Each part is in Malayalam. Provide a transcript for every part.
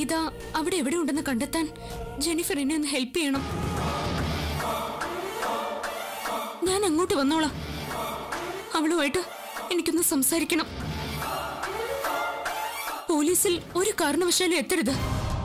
വിനീത അവിടെ എവിടെ ഉണ്ടെന്ന് കണ്ടെത്താൻ ജെനിഫർ എന്നെ ഒന്ന് ഹെൽപ്പ് ചെയ്യണം ഞാൻ അങ്ങോട്ട് വന്നോളാം അവളുമായിട്ട് എനിക്കൊന്ന് സംസാരിക്കണം പോലീസിൽ ഒരു കാരണവശാലും എത്തരുത്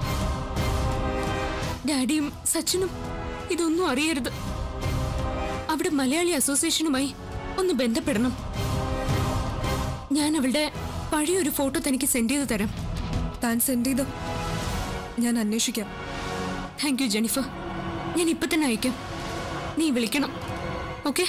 ഡാഡിയും സച്ചിനും ഇതൊന്നും അറിയരുത് അവിടെ മലയാളി അസോസിയേഷനുമായി ഒന്ന് ബന്ധപ്പെടണം ഞാൻ അവളുടെ പഴയൊരു ഫോട്ടോ തനിക്ക് സെൻഡ് ചെയ്ത് തരാം താൻ സെൻഡ് ചെയ്തോ ഞാൻ അന്വേഷിക്കാം താങ്ക് യു ജെനിഫർ ഞാൻ ഇപ്പൊ തന്നെ അയക്കാം നീ വിളിക്കണം ഓക്കെ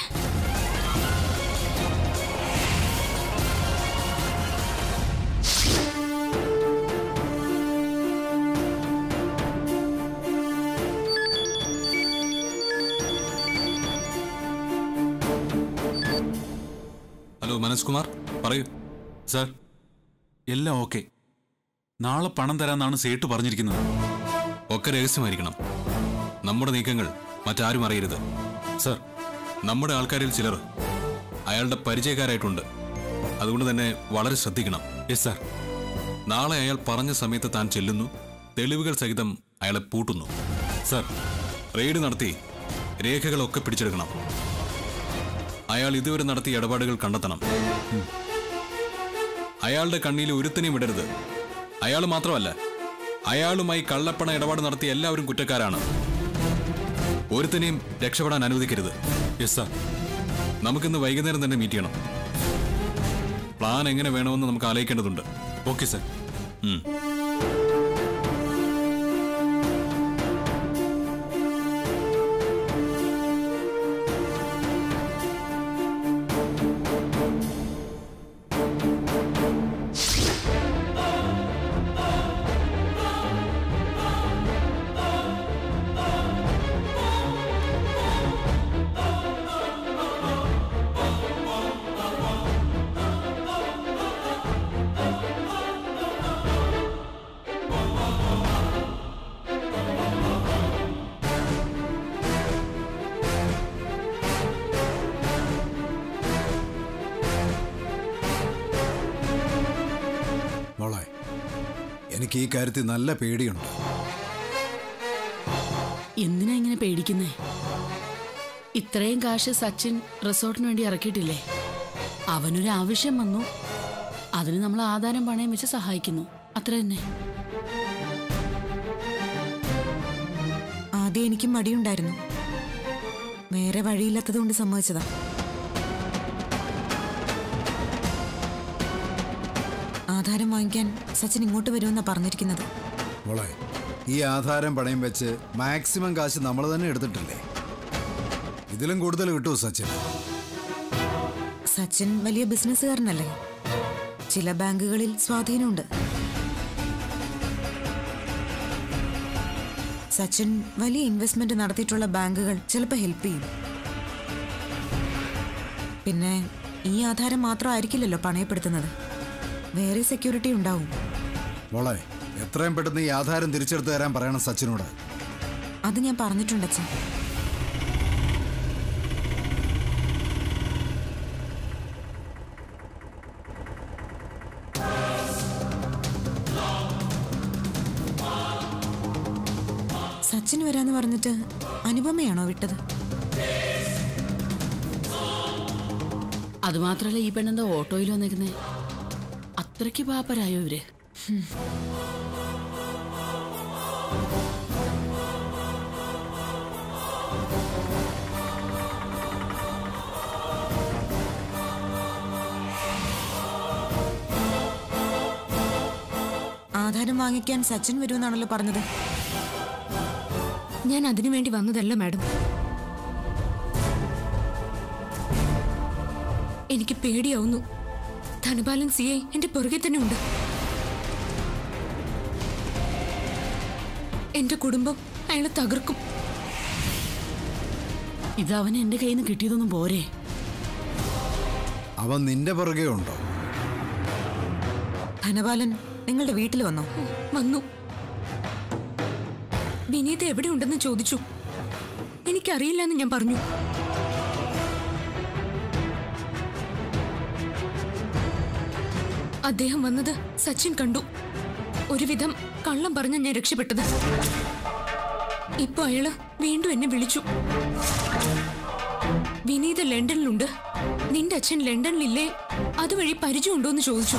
ഹലോ മനോജ് കുമാർ പറയൂ സാർ എല്ലാം ഓക്കെ നാളെ പണം തരാമെന്നാണ് സേട്ട് പറഞ്ഞിരിക്കുന്നത് ഒക്കെ രഹസ്യമായിരിക്കണം നമ്മുടെ നീക്കങ്ങൾ മറ്റാരും അറിയരുത് സാർ നമ്മുടെ ആൾക്കാരിൽ ചിലർ അയാളുടെ പരിചയക്കാരായിട്ടുണ്ട് അതുകൊണ്ട് തന്നെ വളരെ ശ്രദ്ധിക്കണം യെസ് സാർ നാളെ അയാൾ പറഞ്ഞ സമയത്ത് താൻ ചെല്ലുന്നു തെളിവുകൾ സഹിതം അയാളെ പൂട്ടുന്നു സാർ റെയ്ഡ് നടത്തി രേഖകളൊക്കെ പിടിച്ചെടുക്കണം അയാൾ ഇതുവരെ നടത്തിയ ഇടപാടുകൾ കണ്ടെത്തണം ഉം. അയാളുടെ കണ്ണിൽ ഒരുത്തനെയും വിടരുത് അയാൾ മാത്രമല്ല അയാളുമായി കള്ളപ്പണ ഇടപാട് നടത്തിയ എല്ലാവരും കുറ്റക്കാരാണ് ഒരുത്തനെയും രക്ഷപ്പെടാൻ അനുവദിക്കരുത് യെസ് സാർ നമുക്കിന്ന് വൈകുന്നേരം തന്നെ മീറ്റ് ചെയ്യണം പ്ലാൻ എങ്ങനെ വേണമെന്ന് നമുക്ക് ആലോചിക്കേണ്ടതുണ്ട് ഓക്കെ സാർ ഉം. മോളെ എനിക്ക് ഈ കാര്യത്തിൽ നല്ല പേടിയുണ്ട് എന്തിനാ ഇങ്ങനെ പേടിക്കുന്നേ ഇത്രയും കാശ് സച്ചിൻ റിസോർട്ടിന് വേണ്ടി ഇറക്കിയിട്ടില്ലേ അവനൊരു ആവശ്യം വന്നു അതിന് നമ്മൾ ആധാരം പണയം വെച്ച് സഹായിക്കുന്നു അത്ര തന്നെ ആദ്യം എനിക്ക് മടിയുണ്ടായിരുന്നു വേറെ വഴിയില്ലാത്തത് കൊണ്ട് സമ്മതിച്ചതാ ആധാരം വാങ്ങിക്കാൻ സച്ചിൻ ഇങ്ങോട്ട് വരുമെന്നാ പറഞ്ഞിരിക്കുന്നത് മോളെ ഈ ആധാരം പണയം വെച്ച് മാക്സിമം കാശ് നമ്മൾ തന്നെ എടുത്തിട്ടില്ലേ ഇതിലും കൂടുതൽ കിട്ടുമോ സച്ചിൻ സച്ചിൻ വലിയ ബിസിനസ്സുകാരനല്ലേ ചില ബാങ്കുകളിൽ സ്വാധീനമുണ്ട് സച്ചിൻ വലിയ ഇൻവെസ്റ്റ്മെന്റ് നടത്തിയിട്ടുള്ള ബാങ്കുകൾ ചിലപ്പോൾ ഹെൽപ്പ് ചെയ്യും പിന്നെ ഈ ആധാരം മാത്രമായിരിക്കില്ലല്ലോ പണയപ്പെടുത്തുന്നത് വേറെ സെക്യൂരിറ്റി ഉണ്ടാവും മോളെ എത്രയും പെട്ടെന്ന് ഈ ആധാരം തിരിച്ചെടുത്ത് തരാൻ പറയണം സച്ചിനോട് അത് ഞാൻ പറഞ്ഞിട്ടുണ്ട് അച്ഛൻ സച്ചിൻ വരാന്ന് പറഞ്ഞിട്ട് അനുപമയാണോ വിട്ടത് അതുമാത്രല്ല ഈ പെണ്ണെന്താ ഓട്ടോയിൽ വന്നേക്കുന്നേ അത്രയ്ക്ക് പാപ്പരായോ ഇവര് ആധാരം വാങ്ങിക്കാൻ സച്ചിൻ വരുമെന്നാണല്ലോ പറഞ്ഞത് ഞാൻ അതിനു വേണ്ടി വന്നതല്ല മാഡം എനിക്ക് പേടിയാവുന്നു ധനപാലൻ സി ഐ എന്റെ പുറകെ തന്നെ ഉണ്ട് എന്റെ കുടുംബം അയാളെ തകർക്കും ഇത് അവന് എന്റെ കയ്യിൽ നിന്ന് കിട്ടിയതൊന്നും പോരെ അവൻ നിന്റെ പുറകെ ഉണ്ടോ ധനപാലൻ നിങ്ങളുടെ വീട്ടിൽ വന്നോ വന്നു വിനീത എവിടെ ഉണ്ടെന്ന് ചോദിച്ചു എനിക്കറിയില്ല എന്ന് ഞാൻ പറഞ്ഞു അദ്ദേഹം വന്നത് സച്ചിൻ കണ്ടു ഒരുവിധം കള്ളം പറഞ്ഞ ഞാൻ രക്ഷപ്പെട്ടത് ഇപ്പൊ അയാള് വീണ്ടും എന്നെ വിളിച്ചു വിനീത ലണ്ടനിലുണ്ട് നിന്റെ അച്ഛൻ ലണ്ടനിലില്ലേ അതുവഴി പരിചയമുണ്ടോന്ന് ചോദിച്ചു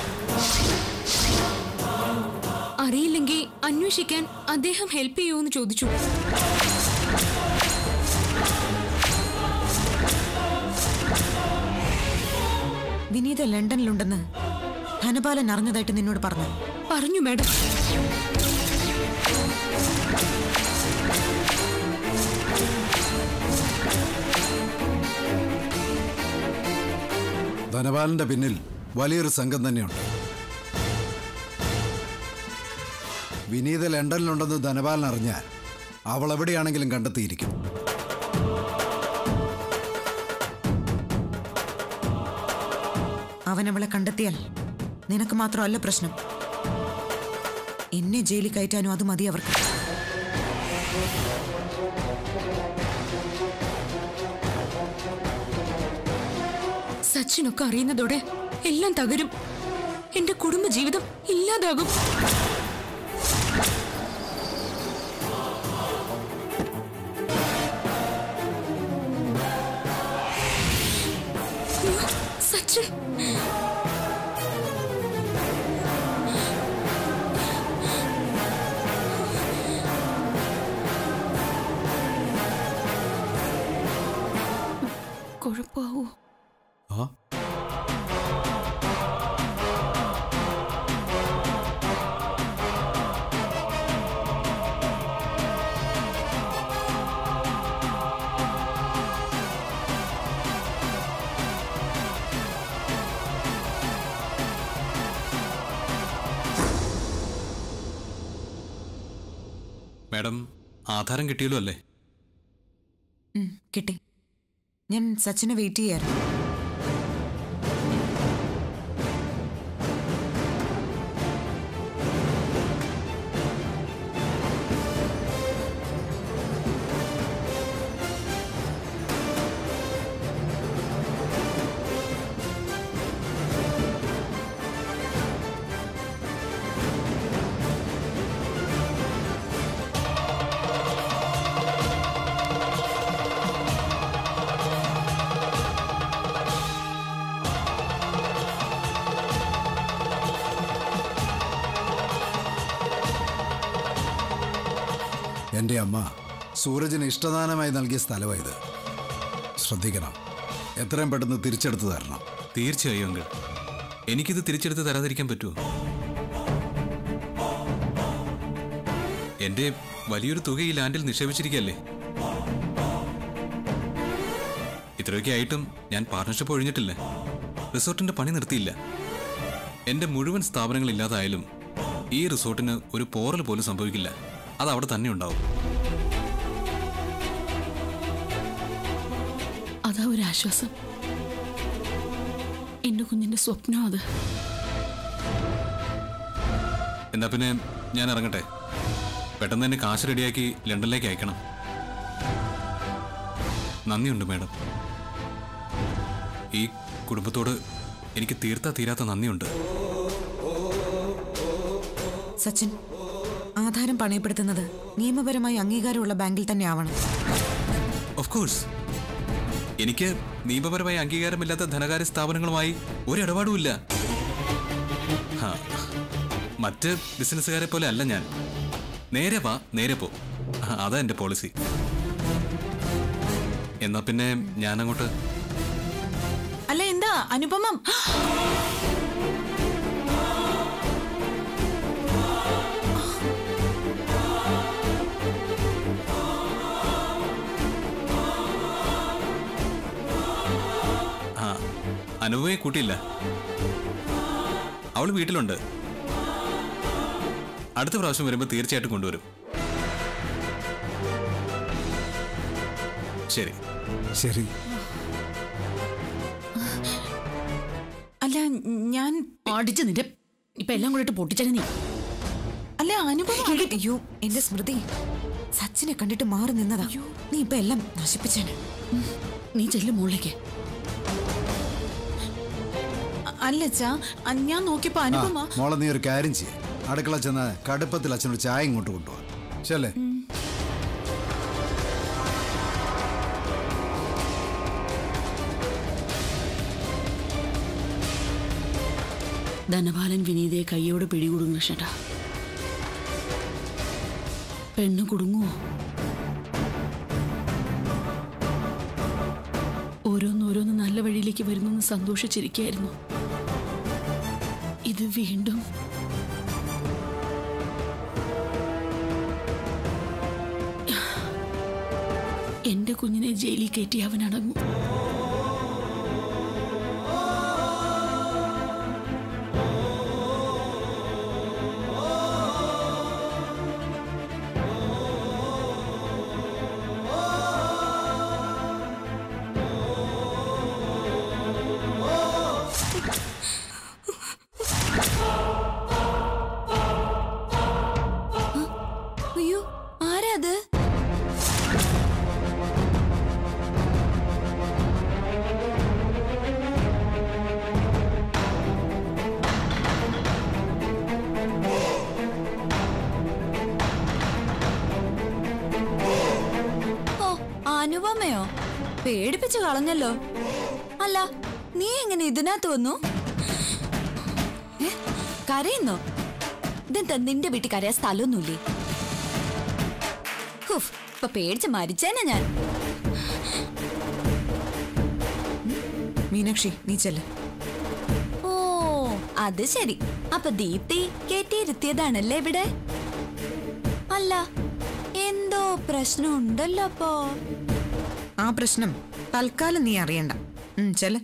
അറിയില്ലെങ്കിൽ അന്വേഷിക്കാൻ അദ്ദേഹം ഹെൽപ്പ് ചെയ്യുമോന്ന് ചോദിച്ചു വിനീത ലണ്ടനിലുണ്ടെന്ന് ധനപാലൻ അറിഞ്ഞതായിട്ട് നിന്നോട് പറഞ്ഞു പറഞ്ഞു മാഡം ധനപാലന്റെ പിന്നിൽ വലിയൊരു സംഘം തന്നെയുണ്ട് വിനീത ലണ്ടനിലുണ്ടെന്ന് ധനപാലൻ അറിഞ്ഞാൽ അവൾ എവിടെയാണെങ്കിലും കണ്ടെത്തിയിരിക്കും അവൻ അവളെ കണ്ടെത്തിയാൽ നിനക്ക് മാത്രമല്ല പ്രശ്നം എന്നെ ജയിലിൽ കയറ്റാനും അത് മതി അവർക്ക് സച്ചിനൊക്കെ അറിയുന്നതോടെ എല്ലാം തകരും എന്റെ കുടുംബ ജീവിതം ഇല്ലാതാകും അയ്യോ, സച്ചിൻ കുഴപ്പമാവോ ആ മാഡം ആധാരം കിട്ടിയല്ലോ അല്ലേ ഉം, കിട്ടി ഞാൻ സച്ചിനെ വെയിറ്റ് ചെയ്യാറ് എൻ്റെ അമ്മ സൂരജിന് ഇഷ്ടദാനമായി നൽകിയ സ്ഥലമായത് ശ്രദ്ധിക്കണം എത്രയും പെട്ടെന്ന് തിരിച്ചെടുത്തു തരണം തീർച്ചയായും അങ്കിൾ എനിക്കിത് തിരിച്ചെടുത്ത് തരാതിരിക്കാൻ പറ്റുമോ എന്റെ വലിയൊരു തുക ഈ ലാൻഡിൽ നിക്ഷേപിച്ചിരിക്കല്ലേ ഇത്രയൊക്കെ ആയിട്ടും ഞാൻ പാർട്ണർഷിപ്പ് ഒഴിഞ്ഞിട്ടില്ല റിസോർട്ടിന്റെ പണി നിർത്തിയില്ല എന്റെ മുഴുവൻ സ്ഥാപനങ്ങൾ ഇല്ലാതായാലും ഈ റിസോർട്ടിന് ഒരു പോറൽ പോലും സംഭവിക്കില്ല അത് അവിടെ തന്നെ ഉണ്ടാവും അതാ ഒരു ആശ്വാസം എന്റെ കുഞ്ഞിന്റെ സ്വപ്നം അത് എന്നാ പിന്നെ ഞാൻ ഇറങ്ങട്ടെ പെട്ടെന്ന് തന്നെ കാശ് റെഡിയാക്കി ലണ്ടനിലേക്ക് അയക്കണം നന്ദിയുണ്ട് മാഡം ഈ കുടുംബത്തോട് എനിക്ക് തീർത്താ തീരാത്ത നന്ദിയുണ്ട് സച്ചിൻ ആധാരം പണയപ്പെടുത്തുന്നത് നിയമപരമായി അംഗീകാരമുള്ള ബാങ്കിൽ തന്നെ ആവണം ഓഫ് കോഴ്സ് എനിക്ക് നിയമപരമായി അംഗീകാരമില്ലാത്ത ധനകാര്യ സ്ഥാപനങ്ങളുമായി ഒരിടപാടുമില്ല ഹാ, മറ്റ് ബിസിനസ്സുകാരെ പോലെ അല്ല ഞാൻ നേരെ വാ നേരെ പോ ആ, അതാ എൻ്റെ പോളിസി എന്നാ പിന്നെ ഞാൻ അങ്ങോട്ട് അല്ല എന്താ അനുപമം ആ അനുഭവയെ കൂട്ടിയില്ല അവൾ വീട്ടിലുണ്ട് അടുത്ത പ്രാവശ്യം വരുമ്പോൾ തീർച്ചയായിട്ടും കൊണ്ടുവരും ശരി ശരി അല്ല ഞാൻ അടിച്ച് നിന്റെ ഇപ്പൊ എല്ലാം കൂടെ ഇട്ട് പൊട്ടിച്ചാൽ നീ അല്ല അനുപമം അയ്യോ എന്റെ സ്മൃതി സച്ചിനെ കണ്ടിട്ട് മാറി നിന്നതാ നീ ഇപ്പൊ എല്ലാം നശിപ്പിച്ചേനെ നീ ചെല്ലും മുകളിലേക്ക് അല്ലച്ചാ ഞാൻ നോക്കിയപ്പോ ആ അനുപമ മോളെ നീ ഒരു കാര്യം ചെയ്യ അടുക്കള ചെന്ന് കടുപ്പത്തിൽ അച്ഛനൊരു ചായ ഇങ്ങോട്ട് കൊണ്ടുപോകാം ശല്ലേ ധനപാലൻ വിനീതയെ കൈയോട് പിടികൂടും കൃഷ്ണട്ടാ പെണ്ണ് കുടുങ്ങുവോ ഓരോന്നോരോന്ന് നല്ല വഴിയിലേക്ക് വരുന്നെന്ന് സന്തോഷിച്ചിരിക്കുകയായിരുന്നു ഇത് വീണ്ടും എന്റെ കുഞ്ഞിനെ ജയിലിൽ കയറ്റി അവൻ അടങ്ങും അയ്യോ ആരാ അത് ഓ അനുപമയോ പേടിപ്പിച്ചു കളഞ്ഞല്ലോ അല്ല നീ എങ്ങനെ ഇതിനകത്ത് വന്നു ഏ, കരയുന്നോ ഇതെന്താ നിന്റെ വീട്ടിൽ കരയാൻ സ്ഥലമൊന്നുമില്ലേ ഹുഫ്, ഇപ്പൊ പേടിച്ച് മരിച്ചേനെ ഞാൻ മീനാക്ഷി നീ ചെല്ല് ഓ അത് ശരി അപ്പൊ ദീപ്തി കയറ്റിയിരുത്തിയതാണല്ലേ ഇവിടെ അല്ല എന്തോ പ്രശ്നം ഉണ്ടല്ലോ അപ്പോ ആ പ്രശ്നം തൽക്കാലം നീ അറിയണ്ട ഉം, ചെല്ല്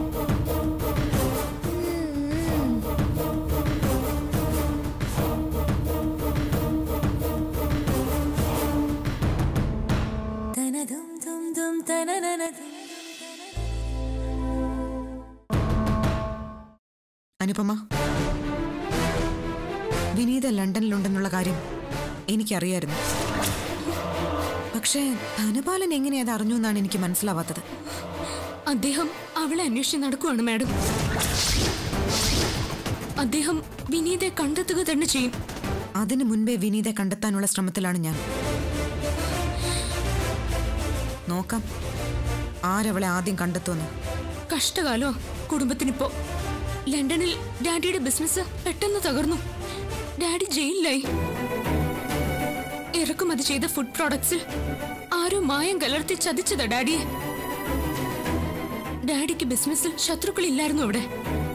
അനുപമ വിനീത ലണ്ടനിലുണ്ടെന്നുള്ള കാര്യം എനിക്കറിയായിരുന്നു പക്ഷേ ധനപാലൻ എങ്ങനെ അത് അറിഞ്ഞു എന്നാണ് എനിക്ക് മനസ്സിലാവാത്തത് അദ്ദേഹം അവളെ അന്വേഷിച്ച് നടക്കുവാണ് മാഡം അദ്ദേഹം വിനീതെ കണ്ടെത്തുക തന്നെ ചെയ്യും അതിനു മുൻപേ വിനീതെ കണ്ടെത്താനുള്ള ശ്രമത്തിലാണ് ഞാൻ നോക്കാം ആരവളെ ആദ്യം കണ്ടെത്തുമെന്ന് കഷ്ടകാലോ കുടുംബത്തിനിപ്പോ ലണ്ടനിൽ ഡാഡിയുടെ ബിസിനസ് പെട്ടെന്ന് തകർന്നു ഡാഡി ജയിലിലായി ഇറക്കുമതി ചെയ്ത ഫുഡ് പ്രോഡക്ട്സിൽ ആരോ മായം കലർത്തി ചതിച്ചതാ ഡാഡിയെ ഡാഡിക്ക് ബിസിനസ്സിൽ ശത്രുക്കളില്ലായിരുന്നു അവിടെ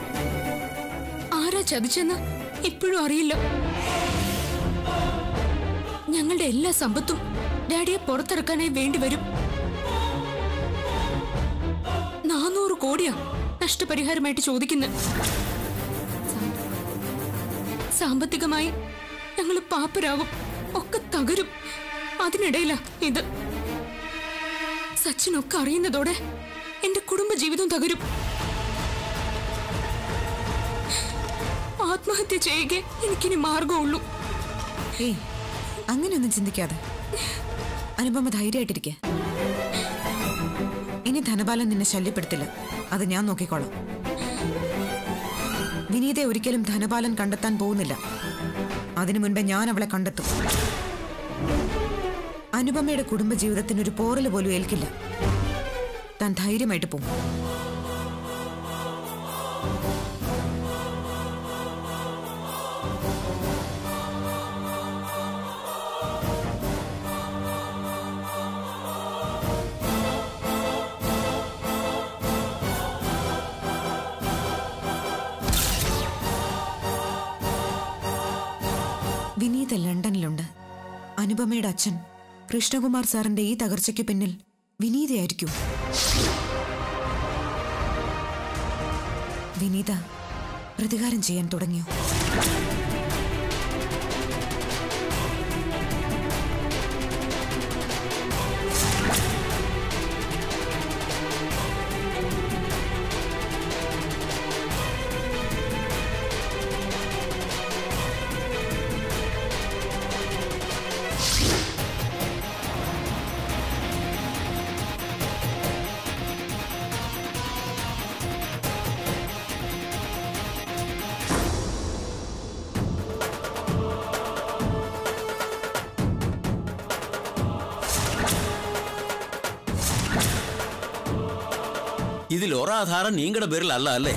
ആരാ ചതിച്ചെന്ന് ഇപ്പോഴും അറിയില്ല ഞങ്ങളുടെ എല്ലാ സമ്പത്തും ഡാഡിയെ പുറത്തിറക്കാനായി വേണ്ടി വരും നാനൂറ് കോടിയാ നഷ്ടപരിഹാരമായിട്ട് ചോദിക്കുന്നത് സാമ്പത്തികമായി ഞങ്ങൾ പാപ്പരാകും ഒക്കെ തകരും അതിനിടയിലാ ഇത് സച്ചിനൊക്കെ അറിയുന്നതോടെ എന്റെ കുടുംബജീവിതം തകരും ആത്മഹത്യ ചെയ്യുക എനിക്കിനി മാർഗമുള്ളൂ ഏയ് അങ്ങനെയൊന്നും ചിന്തിക്കാതെ അനുപമ ധൈര്യമായിട്ടിരിക്കെ ഇനി ധനപാലൻ നിന്നെ ശല്യപ്പെടുത്തില്ല അത് ഞാൻ നോക്കിക്കോളാം വിനീതെ ഒരിക്കലും ധനപാലൻ കണ്ടെത്താൻ പോകുന്നില്ല അതിനു മുൻപേ ഞാൻ അവളെ കണ്ടെത്തും അനുപമയുടെ കുടുംബജീവിതത്തിന് ഒരു പോറല് പോലും ഏൽക്കില്ല താൻ ധൈര്യമായിട്ട് പോകും വിനീത ലണ്ടനിലുണ്ട് അനുപമയുടെ അച്ഛൻ കൃഷ്ണകുമാർ സാറിന്റെ ഈ തകർച്ചയ്ക്ക് പിന്നിൽ വിനീതയായിരിക്കും വിനീത പ്രതികാരം ചെയ്യാൻ തുടങ്ങിയോ ഇതിൽ ഒരാധാരം നീങ്ങളുടെ പേരിൽ അല്ല അല്ലേ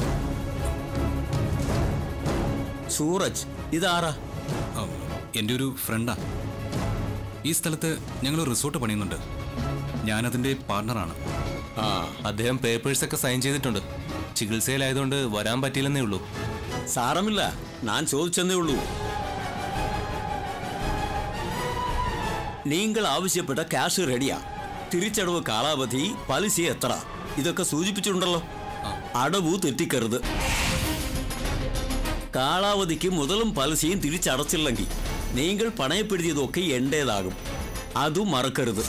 സൂറജ് ഇതാരാ ആ, എൻ്റെ ഒരു ഫ്രണ്ടാ ഈ സ്ഥലത്ത് ഞങ്ങൾ റിസോർട്ട് പണിയുന്നുണ്ട് ഞാനതിൻ്റെ പാർട്ണറാണ് ആ അദ്ദേഹം പേപ്പേഴ്സ് ഒക്കെ സൈൻ ചെയ്തിട്ടുണ്ട് ചികിത്സയിലായതുകൊണ്ട് വരാൻ പറ്റിയില്ലെന്നേ ഉള്ളൂ സാരമില്ല ഞാൻ ചോദിച്ചെന്നേ ഉള്ളൂ നിങ്ങൾ ആവശ്യപ്പെട്ട ക്യാഷ് റെഡിയാ തിരിച്ചടവ് കാലാവധി പലിശ എത്ര ഇതൊക്കെ സൂചിപ്പിച്ചിട്ടുണ്ടല്ലോ അടവു തെറ്റിക്കരുത് കാലാവധിക്ക് മുതലും പലിശയും തിരിച്ചടച്ചില്ലെങ്കിൽ നിങ്ങൾ പണയപ്പെടുത്തിയതൊക്കെ എന്റേതാകും അതും മറക്കരുത്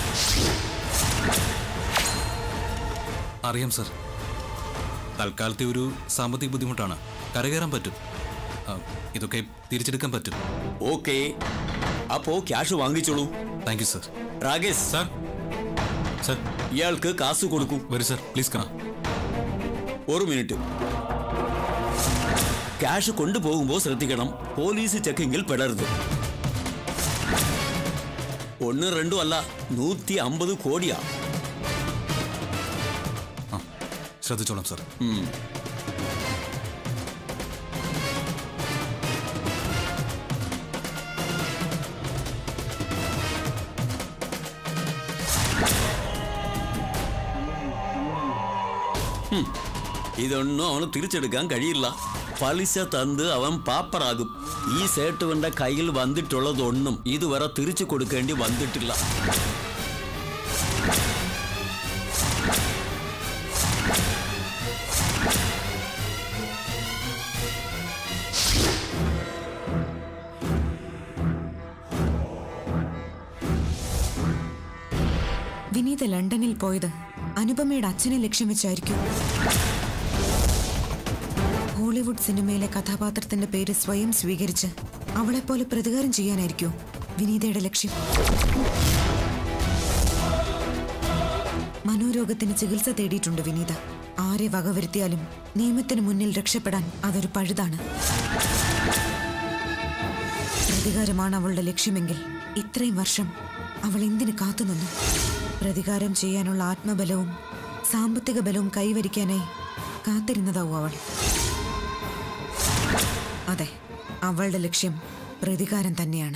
അറിയാം സർ തൽക്കാലത്തെ ഒരു സാമ്പത്തിക ബുദ്ധിമുട്ടാണ് കരകയറാൻ പറ്റും ആ, ഇതൊക്കെ തിരിച്ചെടുക്കാൻ പറ്റും ഓക്കെ അപ്പോ ക്യാഷ് വാങ്ങിച്ചോളൂ thank you sir Rakesh sir sir ഇയാൾക്ക് കാശ് കൊടുക്കൂ വരൂ സർ പ്ലീസ് കം ഒരു മിനിറ്റ് ക്യാഷ് കൊണ്ടുപോകുമ്പോൾ ശ്രദ്ധിക്കണം പോലീസ് ചെക്കിങ്ങിൽ പെടരുത് ഒന്ന് രണ്ടും അല്ല നൂറ്റി അമ്പത് കോടിയാ ആ ശ്രദ്ധിച്ചോളാം സർ ഉം. ഹും. ഇതൊന്നും അവന് തിരിച്ചെടുക്കാൻ കഴിയില്ല പലിശ തന്ന് അവൻ പാപ്പറാകും ഈ സേട്ടുവന്റെ കയ്യിൽ വന്നിട്ടുള്ളതൊന്നും ഇതുവരെ തിരിച്ചു കൊടുക്കേണ്ടി വന്നിട്ടില്ല വിനീത ലണ്ടനിൽ പോയത് അനുപമയുടെ അച്ഛനെ ലക്ഷ്യം വെച്ചായിരിക്കും ഹോളിവുഡ് സിനിമയിലെ കഥാപാത്രത്തിന്റെ പേര് സ്വയം സ്വീകരിച്ച് അവളെപ്പോലെ പ്രതികാരം ചെയ്യാനായിരിക്കും വിനീതയുടെ ലക്ഷ്യം മനോരോഗത്തിന് ചികിത്സ തേടിയിട്ടുണ്ട് വിനീത ആരെ വകവരുത്തിയാലും നിയമത്തിന് മുന്നിൽ രക്ഷപ്പെടാൻ അതൊരു പഴുതാണ് പ്രതികാരമാണ് അവളുടെ ലക്ഷ്യമെങ്കിൽ ഇത്രയും വർഷം അവൾ എന്തിനു കാത്തുനിന്നു പ്രതികാരം ചെയ്യാനുള്ള ആത്മബലവും സാമ്പത്തിക ബലവും കൈവരിക്കാനായി കാത്തിരുന്നതാവും അവൾ അതെ അവളുടെ ലക്ഷ്യം പ്രതികാരം തന്നെയാണ്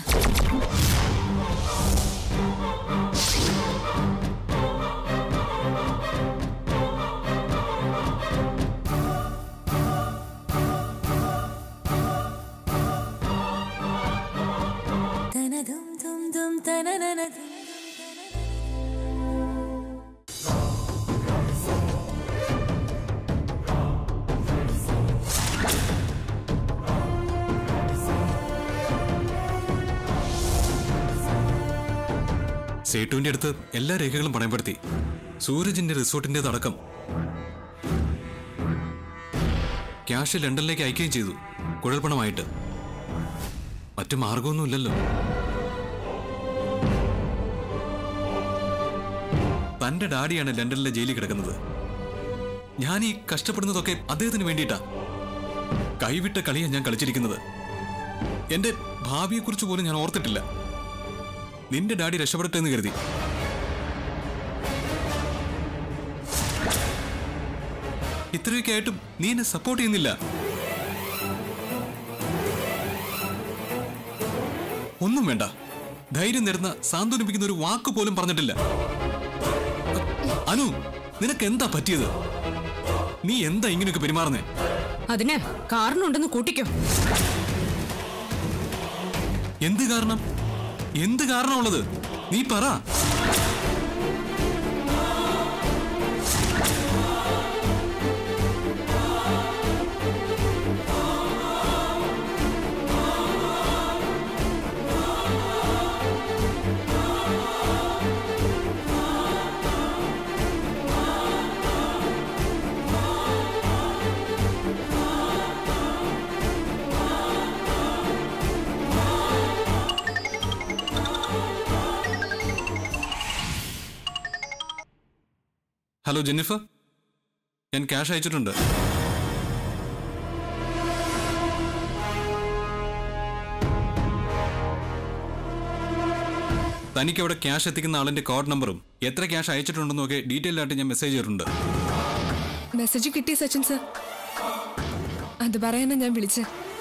സേട്ടുവിന്റെ അടുത്ത് എല്ലാ രേഖകളും പണയപ്പെടുത്തി സൂരജിന്റെ റിസോർട്ടിന്റേതടക്കം ക്യാഷ് ലണ്ടനിലേക്ക് അയക്കുകയും ചെയ്തു കുഴൽപ്പണമായിട്ട് മറ്റു മാർഗമൊന്നുമില്ലല്ലോ തന്റെ ഡാഡിയാണ് ലണ്ടനിലെ ജയിലിൽ കിടക്കുന്നത് ഞാൻ ഈ കഷ്ടപ്പെടുന്നതൊക്കെ അദ്ദേഹത്തിന് വേണ്ടിയിട്ടാ കൈവിട്ട കളിയാണ് ഞാൻ കളിച്ചിരിക്കുന്നത് എന്റെ ഭാവിയെക്കുറിച്ച് പോലും ഞാൻ ഓർത്തിട്ടില്ല നിന്റെ ഡാഡി രക്ഷപ്പെടട്ടെ എന്ന് കരുതി ഇത്രയൊക്കെ ആയിട്ടും നീ എന്നെ സപ്പോർട്ട് ചെയ്യുന്നില്ല ഒന്നും വേണ്ട ധൈര്യം തരുന്ന സാന്ത്വനിപ്പിക്കുന്ന ഒരു വാക്ക് പോലും പറഞ്ഞിട്ടില്ല അനു നിനക്ക് എന്താ പറ്റിയത് നീ എന്താ ഇങ്ങനെയൊക്കെ പെരുമാറുന്നേ അതിന് കാരണമുണ്ടെന്ന് കൂട്ടിക്കോ എന്ത് കാരണം എന്ത് കാരണമുള്ളത് നീ പറ ഹലോ ജെന്നിഫർ ഞാൻ ക്യാഷ് അയച്ചിട്ടുണ്ട് തനിക്ക് അവിടെ ക്യാഷ് എത്തിക്കുന്ന ആളിന്റെ കോഡ് നമ്പറും എത്ര ക്യാഷ് അയച്ചിട്ടുണ്ടെന്നും ഒക്കെ ഡീറ്റെയിൽ ആയിട്ട് ഞാൻ മെസ്സേജ് ചെയ്തിട്ടുണ്ട് മെസ്സേജ് കിട്ടി സച്ചിൻ സർ അത് പറയാനാ ഞാൻ വിളിച്ച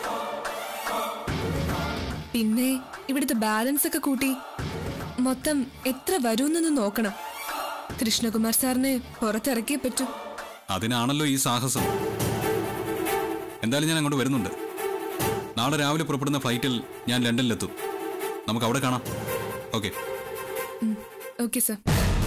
പിന്നെ ഇവിടുത്തെ ബാലൻസ് ഒക്കെ കൂട്ടി മൊത്തം എത്ര വരുമെന്നൊന്ന് നോക്കണം കൃഷ്ണകുമാർ സാറിനെ പുറത്തിറക്കിയേ പറ്റൂ അതിനാണല്ലോ ഈ സാഹസം എന്തായാലും ഞാൻ അങ്ങോട്ട് വരുന്നുണ്ട് നാളെ രാവിലെ പുറപ്പെടുന്ന ഫ്ലൈറ്റിൽ ഞാൻ ലണ്ടനിലെത്തും നമുക്ക് അവിടെ കാണാം ഓക്കെ ഓക്കെ സർ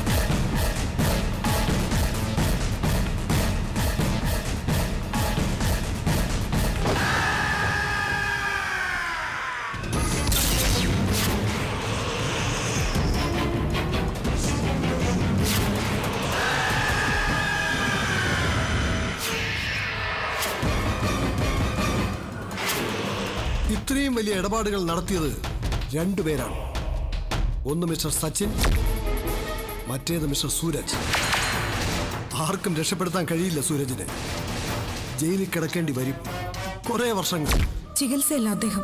ഇത്രയും വലിയ ഇടപാടുകൾ നടത്തിയത് രണ്ടുപേരാണ് ഒന്ന് മിസ്റ്റർ സച്ചിൻ മറ്റേത് മിസ്റ്റർ സൂരജ് ആർക്കും രക്ഷപ്പെടുത്താൻ കഴിയില്ല സൂരജിനെ ജയിലിൽ കിടക്കേണ്ടി വരും കുറേ വർഷങ്ങൾ ചികിത്സയല്ല അദ്ദേഹം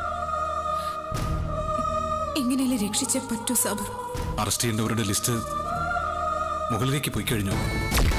എങ്ങനെയല്ലേ രക്ഷിച്ചേ പറ്റൂ സാബർ അറസ്റ്റ് ചെയ്യേണ്ടവരുടെ ലിസ്റ്റ് മുകളിലേക്ക് പോയി കഴിഞ്ഞു